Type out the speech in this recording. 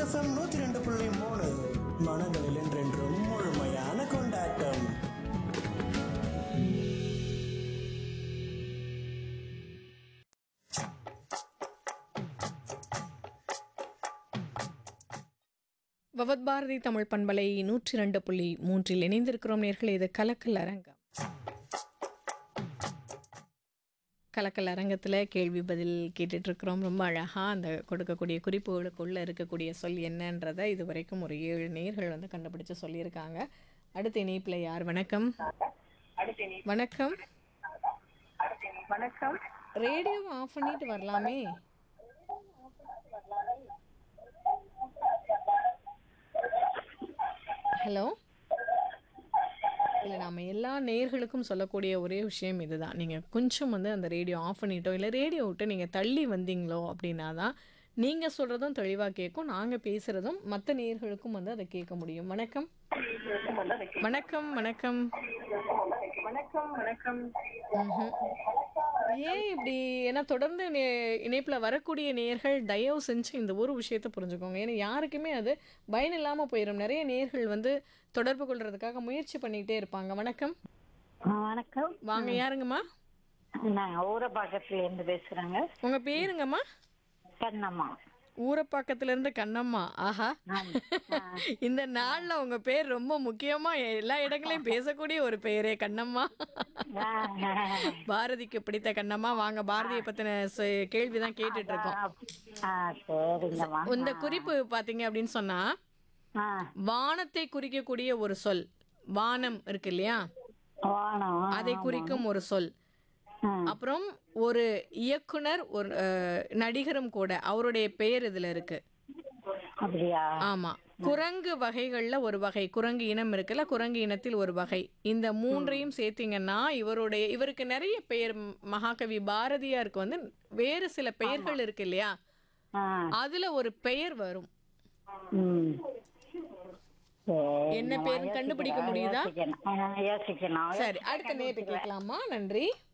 FM நூத்தி ரெண்டு புள்ளி மூணு மனங்களில் என்றென்றும் முழுமையான கொண்டாட்டம் பவத் பாரதி தமிழ் பண்பலை நூற்றி ரெண்டு புள்ளி மூன்றில் இணைந்திருக்கிறோம் நேர்கள் இது கலக்கல் அரங்கம் கலக்கல் அரங்கத்தில் கேள்வி பதில் கேட்டுட்டு இருக்கிறோம் ரொம்ப அழகாக அந்த கொடுக்கக்கூடிய குறிப்புகளுக்குள்ளே இருக்கக்கூடிய சொல் என்னன்றதை இது வரைக்கும் ஒரு ஏழு நேர்கள் வந்து கண்டுபிடிச்சு சொல்லியிருக்காங்க அடுத்த இணைப்பில் யார் வணக்கம் வணக்கம் வணக்கம் ரேடியோ ஆஃப் பண்ணிட்டு வரலாமே ஹலோ இல்லை நம்ம எல்லா நேயர்களுக்கும் சொல்லக்கூடிய ஒரே விஷயம் இதுதான் நீங்கள் கொஞ்சம் வந்து அந்த ரேடியோ ஆஃப் பண்ணிட்டோ இல்லை ரேடியோ விட்டு நீங்கள் தள்ளி வந்தீங்களோ அப்படின்னா தான் நீங்கள் சொல்கிறதும் தெளிவாக கேட்கும் நாங்கள் பேசுகிறதும் மற்ற நேயர்களுக்கும் வந்து அதை கேட்க முடியும் வணக்கம் வணக்கம் வணக்கம் வணக்கம் வணக்கம் ம்ஹும். ஏன் இப்படி ஏன்னா தொடர்ந்து நே- இணைப்புல வரக்கூடிய நேயர்கள் தயவு செஞ்சு இந்த ஒரு விஷயத்தை புரிஞ்சுக்கோங்க ஏன்னா யாருக்குமே அது பயன் இல்லாம போயிடும் நிறைய நேயர்கள் வந்து தொடர்பு கொள்றதுக்காக முயற்சி பண்ணிக்கிட்டே இருப்பாங்க வணக்கம் ஆ, வணக்கம் வாங்க யாருங்கம்மா நான் ஊரபாக்கத்துல இருந்து பேசுறேங்க உங்க பேருங்கம்மா கண்ணம்மா ஊரப்பாக்கத்துல இருந்து கண்ணம்மா ஆஹா இந்த நாள்ல உங்க பேர் ரொம்ப முக்கியமா எல்லா இடங்களையும் பேசக்கூடிய ஒரு பேரே கண்ணம்மா பாரதிக்கு பிடித்த கண்ணம்மா வாங்க பாரதியை பத்தின ச- கேள்விதான் கேட்டுட்டு இருக்கோம் ஆ சரிங்கம்மா இந்த குறிப்பு பாத்தீங்க அப்படின்னு சொன்னா ஆ வானத்தை குறிக்கக்கூடிய ஒரு சொல் வானம் இருக்கு இல்லையா வானம் அதை குறிக்கும் ஒரு சொல் ஆ. அப்புறம் ஒரு இயக்குனர் ஒரு அஹ், நடிகரும் கூட அவருடைய பெயர் இதுல இருக்கு அப்படியா ஆமா குரங்கு வகைகள்ல ஒரு வகை குரங்கு இனம் இருக்குல்ல குரங்கு இனத்தில் ஒரு வகை இந்த மூன்றையும் சேர்த்தீங்கன்னா இவருடைய இவருக்கு நிறைய பெயர் ம், மகாகவி பாரதியாருக்கு வந்து வேறு சில பெயர்கள் இருக்கு இல்லையா ஆ அதுல ஒரு பெயர் வரும் ம் என்ன பேருன்னு கண்டுபிடிக்க முடியுதா யோசிக்கணும் ஆ, யோசிக்கணும் சரி அடுத்த நேரத்து கேட்கலாமா நன்றி